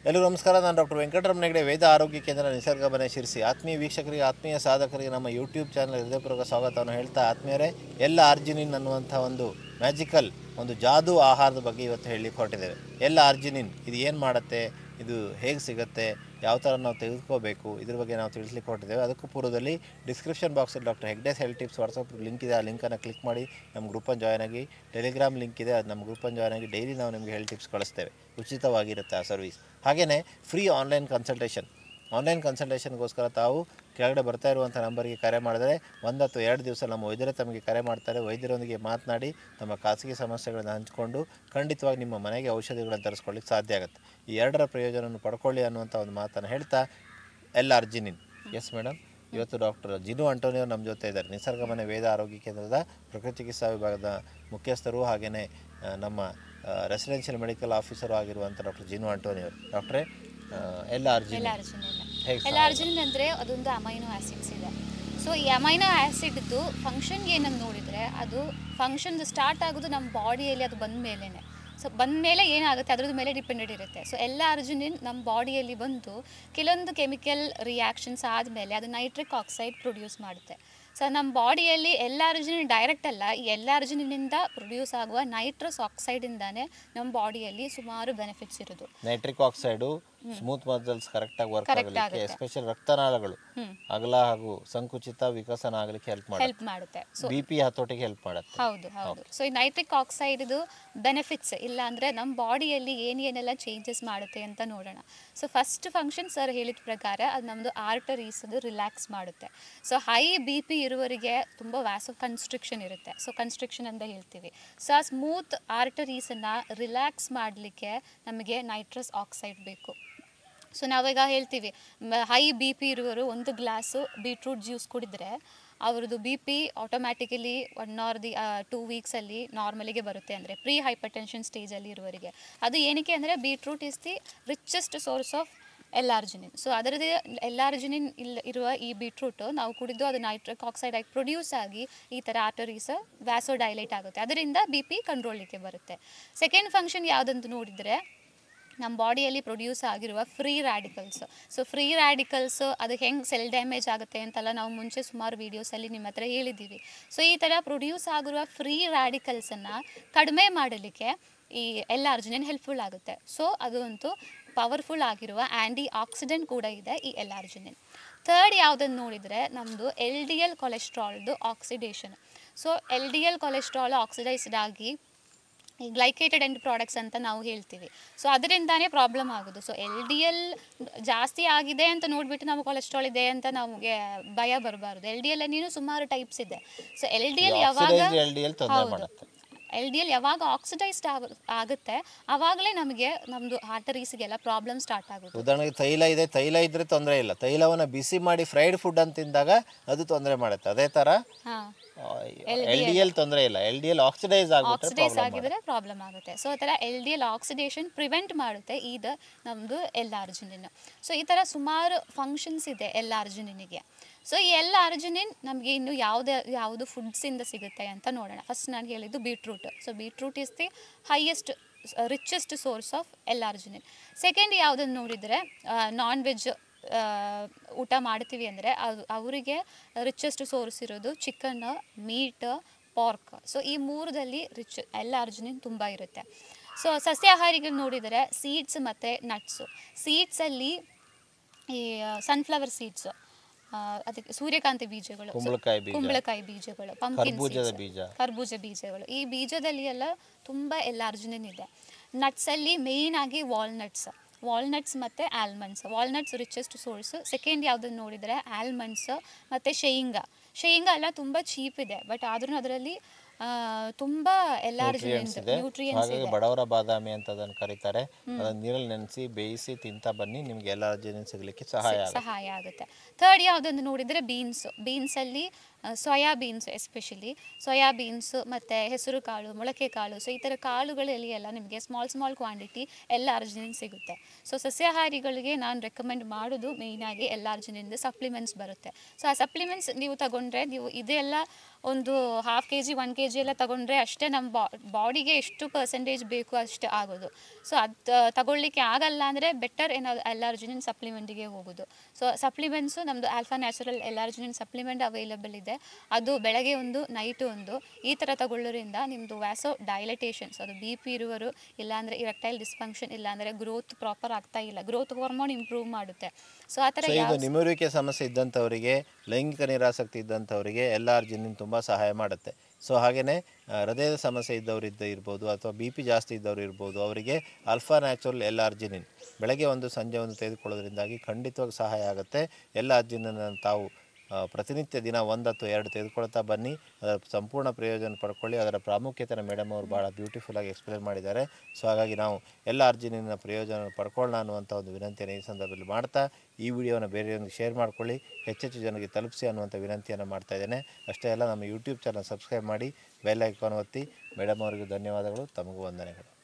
ಎಲ್ಲರಿಗೂ ನಮಸ್ಕಾರ ನಾನು ಡಾಕ್ಟರ್ ವೆಂಕಟರಮಣ ಹೆಗಡೆ ವೇದ ಆರೋಗ್ಯ ಕೇಂದ್ರ ನಿಸರ್ಗ ಮನೆ ಶಿರಿಸಿ ಆತ್ಮೀಯ ವೀಕ್ಷಕರಿಗೆ ಆತ್ಮೀಯ ಸಾಧಕರಿಗೆ ನಮ್ಮ ಯೂಟ್ಯೂಬ್ ಚಾನಲ್ ಹೃದಯಪೂರ್ವಕ ಸ್ವಾಗತವನ್ನು ಹೇಳ್ತಾ ಆತ್ಮೀಯರೇ ಎಲ್ಲ ಅರ್ಜಿನಿನ್ ಅನ್ನುವಂಥ ಒಂದು ಮ್ಯಾಜಿಕಲ್ ಒಂದು ಜಾದೂ ಆಹಾರದ ಬಗ್ಗೆ ಇವತ್ತು ಹೇಳಲಿಕ್ಕೆ ಹೊರಟಿದ್ದೇವೆ ಎಲ್ಲ ಅರ್ಜಿನಿನ್ ಇದು ಏನು ಮಾಡುತ್ತೆ ಇದು ಹೇಗೆ ಸಿಗುತ್ತೆ ಯಾವ ಥರ ನಾವು ತೆಗೆದುಕೋಬೇಕು ಇದ್ರ ಬಗ್ಗೆ ನಾವು ತಿಳಿಸ್ಲಿಕ್ಕೆ ಹೊರಟಿದ್ದೇವೆ ಅದಕ್ಕೂ ಪೂರ್ವದಲ್ಲಿ ಡಿಸ್ಕ್ರಿಪ್ಷನ್ ಬಾಕ್ಸಲ್ಲಿ doctor Hegde's health tips WhatsApp link ಇದೆ ಆ ಲಿಂಕನ್ನು ಕ್ಲಿಕ್ ಮಾಡಿ ನಮ್ಮ ಗ್ರೂಪನ್ನು ಜಾಯ್ನ್ ಆಗಿ ಟೆಲಿಗ್ರಾಮ್ ಲಿಂಕ್ ಇದೆ ಅದು ನಮ್ಮ ಗ್ರೂಪನ್ನು ಜಾಯ್ನ್ ಆಗಿ ಡೈಲಿ ನಾವು ನಿಮಗೆ ಹೆಲ್ತ್ ಟಿಪ್ಸ್ ಕಳಿಸ್ತೇವೆ ಉಚಿತವಾಗಿರುತ್ತೆ ಆ ಸರ್ವಿಸ್ ಹಾಗೆಯೇ ಫ್ರೀ ಆನ್ಲೈನ್ ಕನ್ಸಲ್ಟೇಷನ್ ಆನ್ಲೈನ್ ಕನ್ಸಲ್ಟೇಷನ್ಗೋಸ್ಕರ ತಾವು ಕೆಳಗಡೆ ಬರ್ತಾ ಇರುವಂಥ ನಂಬರ್ಗೆ ಕರೆ ಮಾಡಿದರೆ ಒಂದು ಅಥವಾ ಎರಡು ದಿವಸ ನಮ್ಮ ವೈದ್ಯರೇ ತಮಗೆ ಕರೆ ಮಾಡ್ತಾರೆ ವೈದ್ಯರೊಂದಿಗೆ ಮಾತನಾಡಿ ತಮ್ಮ ಖಾಸಗಿ ಸಮಸ್ಯೆಗಳನ್ನು ಹಂಚಿಕೊಂಡು ಖಂಡಿತವಾಗಿ ನಿಮ್ಮ ಮನೆಗೆ ಔಷಧಿಗಳನ್ನು ತರಿಸ್ಕೊಳ್ಳಿಕ್ಕೆ ಸಾಧ್ಯ ಆಗುತ್ತೆ ಈ ಎರಡರ ಪ್ರಯೋಜನವನ್ನು ಪಡ್ಕೊಳ್ಳಿ ಅನ್ನುವಂಥ ಒಂದು ಮಾತನ್ನು ಹೇಳ್ತಾ ಎಲ್ಲ ಅರ್ಜಿನಿನ್ ಎಸ್ ಮೇಡಮ್ ಇವತ್ತು ಡಾಕ್ಟರ್ ಜಿನು ಅಂಟೋನಿಯೋ ನಮ್ಮ ಜೊತೆ ಇದ್ದಾರೆ ನಿಸರ್ಗ ಮನೆ ವೇದ ಆರೋಗ್ಯ ಕೇಂದ್ರದ ಪ್ರಕೃತಿ ಚಿಕಿತ್ಸಾ ವಿಭಾಗದ ಮುಖ್ಯಸ್ಥರು ಹಾಗೆಯೇ ಆ, ನಮ್ಮ ರೆಸಿಡೆನ್ಷಿಯಲ್ ಮೆಡಿಕಲ್ ಆಫೀಸರು ಆಗಿರುವಂಥ ಡಾಕ್ಟರ್ ಜಿನು ಅಂಟೋನಿಯೋ ಡಾಕ್ಟ್ರೇ ಆ, ಎಲ್ಲ ಅರ್ಜಿನಿನ್ ಎಲಾರ್ಜಿನಿನ್ ಹೇಗೆ ಎಲಾರ್ಜಿನಿನ್ ಅಂದರೆ ಅದೊಂದು ಅಮೈನೋ ಆಸಿಡ್ಸ್ ಇದೆ ಸೊ ಈ ಅಮೈನೋ ಆ್ಯಸಿಡ್ದು ಫಂಕ್ಷನ್ ಏನಂತ ನೋಡಿದರೆ ಅದು ಫಂಕ್ಷನ್ ಸ್ಟಾರ್ಟ್ ಆಗೋದು ನಮ್ಮ ಬಾಡಿಯಲ್ಲಿ ಅದು ಬಂದ ಮೇಲೇ ಸೊ ಬಂದ ಮೇಲೆ ಏನಾಗುತ್ತೆ ಅದ್ರದ್ದು ಮೇಲೆ ಡಿಪೆಂಡೆಡ್ ಇರುತ್ತೆ ಸೊ ಎಲ್ಲ ಅರ್ಜಿನಿನ್ ನಮ್ಮ ಬಾಡಿಯಲ್ಲಿ ಬಂದು ಕೆಲವೊಂದು ಕೆಮಿಕಲ್ ರಿಯಾಕ್ಷನ್ಸ್ ಆದಮೇಲೆ ಅದು ನೈಟ್ರಿಕ್ ಆಕ್ಸೈಡ್ ಪ್ರೊಡ್ಯೂಸ್ ಮಾಡುತ್ತೆ ಸೊ ನಮ್ಮ ಬಾಡಿಯಲ್ಲಿ ಎಲ್ಲ ಅರ್ಜಿನಿನ್ ಡೈರೆಕ್ಟ್ ಅಲ್ಲ ಈ ಎಲ್ಲ ಅರ್ಜಿನಿನಿಂದ ಪ್ರೊಡ್ಯೂಸ್ ಆಗುವ ನೈಟ್ರಸ್ ಆಕ್ಸೈಡಿಂದಾನೇ ನಮ್ಮ ಬಾಡಿಯಲ್ಲಿ ಸುಮಾರು ಬೆನಿಫಿಟ್ಸ್ ಇರೋದು ನೈಟ್ರಿಕ್ ಆಕ್ಸೈಡು ಸ್ಮೂತ್ ಮಸಲ್ಸ್ ಕರೆಕ್ಟಾಗಿ ವರ್ಕ್ Correct ಆಗಲಿಕ್ಕೆ ಆಗುತ್ತೆ. ಎಸ್ಪೆಷಲ್ ರಕ್ತನಾಳಗಳು ಹ್ಮ್. ಅಗಲ ಹಾಗೂ ಸಂಕುಚಿತ ವಿಕಸನ ಆಗಲಿಕ್ಕೆ ಹೆಲ್ಪ್ ಮಾಡುತ್ತೆ ಹೆಲ್ಪ್ ಮಾಡುತ್ತೆ ಸೊ ಬಿ ಪಿ ಹತೋಟಿಗೆ ಹೆಲ್ಪ್ ಮಾಡುತ್ತೆ ಹೌದು ಹೌದು ಸೊ ಈ ನೈಟ್ರಿಕ್ ಆಕ್ಸೈಡ್ದು ಬೆನಿಫಿಟ್ಸ್ ಇಲ್ಲ ಅಂದರೆ ನಮ್ಮ ಬಾಡಿಯಲ್ಲಿ ಏನೇನೆಲ್ಲ ಚೇಂಜಸ್ ಮಾಡುತ್ತೆ ಅಂತ ನೋಡೋಣ ಸೊ ಫಸ್ಟ್ ಫಂಕ್ಷನ್ ಸರ್ ಹೇಳಿದ ಪ್ರಕಾರ ಅದು ನಮ್ಮದು ಆರ್ಟರೀಸ್ ಅದು ರಿಲ್ಯಾಕ್ಸ್ ಮಾಡುತ್ತೆ ಸೊ ಹೈ ಬಿ ಪಿ ಇರುವವರಿಗೆ ತುಂಬ ವ್ಯಾಸೋ ಕನ್ಸ್ಟ್ರಿಕ್ಷನ್ ಇರುತ್ತೆ ಸೊ ಕನ್ಸ್ಟ್ರಿಕ್ಷನ್ ಅಂತ ಹೇಳ್ತೀವಿ ಸೊ ಆ ಸ್ಮೂತ್ ಆರ್ಟರೀಸನ್ನು ರಿಲ್ಯಾಕ್ಸ್ ಮಾಡಲಿಕ್ಕೆ ನಮಗೆ ನೈಟ್ರಸ್ ಆಕ್ಸೈಡ್ ಬೇಕು ಸೊ ನಾವೀಗ ಹೇಳ್ತೀವಿ ಹೈ ಬಿ ಪಿ ಇರುವವರು ಒಂದು ಗ್ಲಾಸು ಬೀಟ್ರೂಟ್ ಜ್ಯೂಸ್ ಕುಡಿದ್ರೆ ಅವ್ರದ್ದು B P automatically one or the two ವೀಕ್ಸಲ್ಲಿ ನಾರ್ಮಲಿಗೆ ಬರುತ್ತೆ ಅಂದರೆ ಪ್ರೀ ಹೈಪರ್ ಟೆನ್ಷನ್ ಸ್ಟೇಜಲ್ಲಿ ಇರುವವರಿಗೆ ಅದು ಏನಕ್ಕೆ ಅಂದರೆ beetroot is the richest source of L arginine so ಅದರದೇ ಎಲಾರ್ಜಿನಿನ್ ಇಲ್ಲ ಇರುವ ಈ ಬೀಟ್ರೂಟು ನಾವು ಕುಡಿದು ಅದು ನೈಟ್ರಿಕ್ ಆಕ್ಸೈಡ್ ಆಗಿ ಪ್ರೊಡ್ಯೂಸ್ ಆಗಿ ಈ ಥರ ಆರ್ಟರೀಸ್ ವ್ಯಾಸೋ ಡೈಲೈಟ್ ಆಗುತ್ತೆ ಅದರಿಂದ ಬಿ ಪಿ ಕಂಟ್ರೋಲಿಗೆ ಬರುತ್ತೆ ಸೆಕೆಂಡ್ ಫಂಕ್ಷನ್ ಯಾವುದಂತ ನೋಡಿದರೆ ನಮ್ಮ ಬಾಡಿಯಲ್ಲಿ ಪ್ರೊಡ್ಯೂಸ್ ಆಗಿರುವ free radicals so free radicals ಅದು ಹೆಂಗೆ ಸೆಲ್ ಡ್ಯಾಮೇಜ್ ಆಗುತ್ತೆ ಅಂತೆಲ್ಲ ನಾವು ಮುಂಚೆ ಸುಮಾರು ವೀಡಿಯೋಸಲ್ಲಿ ನಿಮ್ಮ ಹತ್ರ ಹೇಳಿದ್ದೀವಿ ಸೊ ಈ ಥರ ಪ್ರೊಡ್ಯೂಸ್ ಆಗಿರುವ ಫ್ರೀ ರ್ಯಾಡಿಕಲ್ಸನ್ನು ಕಡಿಮೆ ಮಾಡಲಿಕ್ಕೆ ಈ ಎಲ್ಲ ಅರ್ಜಿನಿನ್ ಹೆಲ್ಪ್ಫುಲ್ ಆಗುತ್ತೆ ಸೊ ಅದು ಅಂತೂ ಪವರ್ಫುಲ್ ಆಗಿರುವ ಆ್ಯಂಟಿ ಆಕ್ಸಿಡೆಂಟ್ ಕೂಡ ಇದೆ ಈ ಎಲ್ಲ ಅರ್ಜಿನಿನ್ ಥರ್ಡ್ ಯಾವುದನ್ನು ನೋಡಿದರೆ ನಮ್ಮದು ಎಲ್ ಡಿ ಎಲ್ ಕೊಲೆಸ್ಟ್ರಾಲ್ದು oxidation so L D L cholesterol oxidized ಆಗಿ ಈ ಗ್ಲೈಕೇಟೆಡ್ ಎಂಡ್ ಪ್ರಾಡಕ್ಟ್ಸ್ ಅಂತ ನಾವು ಹೇಳ್ತೀವಿ ಸೊ ಅದರಿಂದಾನೇ ಪ್ರಾಬ್ಲಮ್ ಆಗೋದು ಸೊ ಎಲ್ ಡಿ ಎಲ್ ಜಾಸ್ತಿ ಆಗಿದೆ ಅಂತ ನೋಡಿಬಿಟ್ಟು ನಾವು ಕೊಲೆಸ್ಟ್ರಾಲ್ ಇದೆ ಅಂತ ನಮಗೆ ಭಯ ಬರಬಾರ್ದು ಎಲ್ ಡಿ ಎಲ್ ನೀನು ಸುಮಾರು ಟೈಪ್ಸ್ ಇದೆ ಸೊ ಎಲ್ ಡಿ ಎಲ್ ಯಾವಾಗ ಆಕ್ಸಿಡೈಸ್ಡ್ ಎಲ್ ಡಿ ಎಲ್ ತೊಂದರೆ ಹೌದು ಮಾಡುತ್ತೆ ಎಲ್ ಡಿ ಎಲ್ ಯಾವಾಗ ಆಕ್ಸಿಡೈಸ್ಡ್ ಆಗ ಆಗುತ್ತೆ ಆವಾಗಲೇ ನಮಗೆ ನಮ್ಮದು ಆರ್ಟರೀಸ್ಗೆಲ್ಲ ಪ್ರಾಬ್ಲಮ್ ಸ್ಟಾರ್ಟ್ ಆಗೋದು ಉದಾಹರಣೆಗೆ ತೈಲ ಇದೆ ತೈಲ ಇದ್ರೆ ತೊಂದರೆ ಇಲ್ಲ ತೈಲವನ್ನು ಬಿಸಿ ಮಾಡಿ ಫ್ರೈಡ್ ಫುಡ್ ಅಂತ ತಿಂದಾಗ ಅದು ತೊಂದರೆ ಮಾಡುತ್ತೆ ಅದೇ ಥರ ಹಾಂ ಎಲ್ ಡಿ ಎಲ್ ತೊಂದರೆ ಇಲ್ಲ ಎಲ್ ಡಿ ಎಲ್ ಆಕ್ಸಿಡೈಸ್ ಆಗಿಬಿಟ್ರೆ ಆಕ್ಸಿಡೈಸ್ ಪ್ರಾಬ್ಲಮ್ ಆಗಿದ್ರೆ ಪ್ರಾಬ್ಲಮ್ ಆಗುತ್ತೆ ಸೊ ಈ ಥರ L D L oxidation prevent ಮಾಡುತ್ತೆ ಇದು ನಮ್ಮದು ಎಲ್ಲ ಅರ್ಜುನಿನ್ ಸೊ ಈ ಥರ ಸುಮಾರು ಫಂಕ್ಷನ್ಸ್ ಇದೆ ಎಲ್ಲ ಅರ್ಜುನಿನಿಗೆ ಸೊ ಈ ಎಲ್ಲ ಅರ್ಜುನಿನ್ ನಮಗೆ ಇನ್ನು ಯಾವುದೇ ಯಾವುದು ಫುಡ್ಸಿಂದ ಸಿಗುತ್ತೆ ಅಂತ ನೋಡೋಣ ಫಸ್ಟ್ ನಾನು ಹೇಳಿದ್ದು beetroot so beetroot is the highest richest source of L arginine second ಯಾವುದನ್ನು ನೋಡಿದರೆ ನಾನ್ ವೆಜ್ ಊಟ ಮಾಡ್ತೀವಿ ಅಂದರೆ ಅದು ಅವರಿಗೆ ರಿಚೆಸ್ಟ್ ಸೋರ್ಸ್ ಇರೋದು ಚಿಕನ್ ಮೀಟ್ ಪಾರ್ಕ್ ಸೊ ಈ ಮೂರದಲ್ಲಿ ರಿಚ್ ಎಲ್ಲ ಅರ್ಜುನಿನ್ ತುಂಬ ಇರುತ್ತೆ ಸೊ ಸಸ್ಯಾಹಾರಿಗಳು ನೋಡಿದರೆ ಸೀಡ್ಸ್ ಮತ್ತು ನಟ್ಸು ಸೀಡ್ಸಲ್ಲಿ ಈ ಸನ್ಫ್ಲವರ್ ಸೀಡ್ಸು ಅದಕ್ಕೆ ಸೂರ್ಯಕಾಂತಿ ಬೀಜಗಳು So, ಕುಂಬಳಕಾಯಿ ಬೀಜ ಕುಂಬಳಕಾಯಿ ಬೀಜಗಳು ಪಂಪ್ಕಿನ್ ಕರ್ಬೂಜದ ಬೀಜ ಕರ್ಬೂಜ ಬೀಜಗಳು ಈ ಬೀಜದಲ್ಲಿ ಎಲ್ಲ ತುಂಬ ಎಲ್ಲ ಅರ್ಜುನಿನ್ ಇದೆ ನಟ್ಸಲ್ಲಿ ಮೇಯ್ನ್ ಆಗಿ ವಾಲ್ನಟ್ಸ್ ವಾಲ್ನಟ್ಸ್ ಮತ್ತು almonds walnuts richest source second ಯಾವುದನ್ನು ನೋಡಿದರೆ ಆಲ್ಮಂಡ್ಸ್ ಮತ್ತು ಶೇಂಗಾ ಶೇಂಗಾ ಎಲ್ಲ ತುಂಬ ಚೀಪ್ ಇದೆ ಬಟ್ ಆದ್ರೂ ಅದರಲ್ಲಿ ತುಂಬ ಎಲ್ಲ ನ್ಯೂಟ್ರಿಯೆಂಟ್ಸ್ ಇದೆ ನ್ಯೂಟ್ರಿಯನ್ಸ್ ಹಾಗಾಗಿ ಇದೆ ಬಡವರ ಬಾದಾಮಿ ಅಂತ ಅದನ್ನು ಕರೀತಾರೆ ಅದನ್ನ ನೀರಲ್ಲಿ ನೆನೆಸಿ ಬೇಯಿಸಿ ತಿಂತಾ ಬನ್ನಿ ನಿಮ್ಗೆ ಎಲ್ಲ ಜನ ಸಿಗಲಿಕ್ಕೆ ಸಹಾಯ ಆಗುತ್ತೆ ಸಹಾಯ ಆಗುತ್ತೆ ಥರ್ಡ್ ಯಾವುದೊಂದು ನೋಡಿದರೆ ಬೀನ್ಸು ಬೀನ್ಸಲ್ಲಿ ಸೋಯಾಬೀನ್ಸ್ ಎಸ್ಪೆಷಲಿ ಸೋಯಾಬೀನ್ಸು ಮತ್ತು ಹೆಸರು ಕಾಳು ಮೊಳಕೆ ಕಾಳು ಸೊ ಈ ಥರ ಕಾಳುಗಳಲ್ಲಿ ಎಲ್ಲ ನಿಮಗೆ ಸ್ಮಾಲ್ ಸ್ಮಾಲ್ ಕ್ವಾಂಟಿಟಿ ಎಲ್ಲ ಅರ್ಜಿನಿನ್ ಸಿಗುತ್ತೆ ಸೊ ಸಸ್ಯಾಹಾರಿಗಳಿಗೆ ನಾನು ರೆಕಮೆಂಡ್ ಮಾಡೋದು ಮೇಯ್ನಾಗಿ ಎಲ್ಲ ಅರ್ಜಿನಿಂದ ಸಪ್ಲಿಮೆಂಟ್ಸ್ ಬರುತ್ತೆ ಸೊ ಆ ಸಪ್ಲಿಮೆಂಟ್ಸ್ ನೀವು ತಗೊಂಡ್ರೆ ನೀವು ಇದೆಲ್ಲ ಒಂದು half K G one K G ಎಲ್ಲ ತಗೊಂಡ್ರೆ ಅಷ್ಟೇ ನಮ್ಮ ಬಾ ಬಾಡಿಗೆ ಎಷ್ಟು ಪರ್ಸೆಂಟೇಜ್ ಬೇಕು ಅಷ್ಟು ಆಗೋದು ಸೊ ಅದು ತಗೊಳ್ಳಿಕ್ಕೆ ಆಗಲ್ಲ ಅಂದರೆ ಬೆಟರ್ ಏನಾದ್ರು ಎಲಾರ್ಜಿನಿನ್ ಸಪ್ಲಿಮೆಂಟಿಗೆ ಹೋಗೋದು ಸೊ ಸಪ್ಲಿಮೆಂಟ್ಸು ನಮ್ಮದು alpha natural L arginine supplement available ಇದೆ ಅದು ಬೆಳಗ್ಗೆ ಒಂದು ನೈಟು ಒಂದು ಈ ಥರ ತಗೊಳ್ಳೋದ್ರಿಂದ ನಿಮ್ಮದು ವ್ಯಾಸೋ ಡೈಲಟೇಷನ್ಸ್ ಅದು ಬಿ ಪಿ ಇರುವರು ಇಲ್ಲಾಂದರೆ ಇರೆಕ್ಟೈಲ್ ಡಿಸ್ಫಂಕ್ಷನ್ ಇಲ್ಲಾಂದರೆ ಗ್ರೋತ್ ಪ್ರಾಪರ್ ಆಗ್ತಾ ಇಲ್ಲ ಗ್ರೋತ್ ಹಾರ್ಮೋನ್ ಇಂಪ್ರೂವ್ ಮಾಡುತ್ತೆ ಸೊ ಆ ಥರ ಸೊ ಯಾವ ಇದು ನಿಮರುವಿಕೆ ಸಮಸ್ಯೆ ಇದ್ದಂಥವರಿಗೆ ಲೈಂಗಿಕ ನಿರಾಸಕ್ತಿ ಇದ್ದಂಥವರಿಗೆ ಎಲ್ಲ ಅರ್ಜಿನಿನ್ ತುಂಬ ಸಹಾಯ ಮಾಡುತ್ತೆ ಸೊ ಹಾಗೆಯೇ ಹೃದಯದ ಸಮಸ್ಯೆ ಇದ್ದವರು ಇದ್ದ ಇರ್ಬೋದು ಅಥವಾ ಬಿ ಪಿ ಜಾಸ್ತಿ ಇದ್ದವರು ಇರ್ಬೋದು ಅವರಿಗೆ ಅಲ್ಫಾ ನ್ಯಾಚುರಲ್ ಎಲ್ ಅರ್ಜಿನಿನ್ ಬೆಳಗ್ಗೆ ಒಂದು ಸಂಜೆ ಒಂದು ತೆಗೆದುಕೊಳ್ಳೋದ್ರಿಂದಾಗಿ ಖಂಡಿತವಾಗಿ ಸಹಾಯ ಆಗುತ್ತೆ ಎಲ್ಲ ಅರ್ಜಿನನ್ನು ತಾವು ಆ, ಪ್ರತಿನಿತ್ಯ ದಿನ ಒಂದು ಅಥವಾ ಎರಡು ತೆಗೆದುಕೊಳ್ತಾ ಬನ್ನಿ ಅದರ ಸಂಪೂರ್ಣ ಪ್ರಯೋಜನ ಪಡ್ಕೊಳ್ಳಿ ಅದರ ಪ್ರಾಮುಖ್ಯತೆನ ಮೇಡಮ್ ಅವರು ಭಾಳ ಬ್ಯೂಟಿಫುಲ್ಲಾಗಿ ಎಕ್ಸ್ಪ್ಲೇನ್ ಮಾಡಿದ್ದಾರೆ ಸೊ ಹಾಗಾಗಿ ನಾವು ಎಲ್ಲ ಅರ್ಜಿನಿನ ಪ್ರಯೋಜನ ಪಡ್ಕೊಳ್ಳೋಣ ಅನ್ನುವಂಥ ಒಂದು ವಿನಂತಿಯನ್ನು ಈ ಸಂದರ್ಭದಲ್ಲಿ ಮಾಡ್ತಾ ಈ ವಿಡಿಯೋನ ಬೇರೆಯವರಿಗೆ ಶೇರ್ ಮಾಡ್ಕೊಳ್ಳಿ ಹೆಚ್ಚೆಚ್ಚು ಜನರಿಗೆ ತಲುಪಿಸಿ ಅನ್ನುವಂಥ ವಿನಂತಿಯನ್ನು ಮಾಡ್ತಾ ಇದ್ದೇನೆ ಅಷ್ಟೇ ಅಲ್ಲ ನಮ್ಮ ಯೂಟ್ಯೂಬ್ ಚಾನಲ್ ಸಬ್ಸ್ಕ್ರೈಬ್ ಮಾಡಿ ಬೆಲ್ ಐಕಾನ್ ಒತ್ತಿ ಮೇಡಮ್ ಅವರಿಗೂ ಧನ್ಯವಾದಗಳು ತಮಗೂ ವಂದನೆಗಳು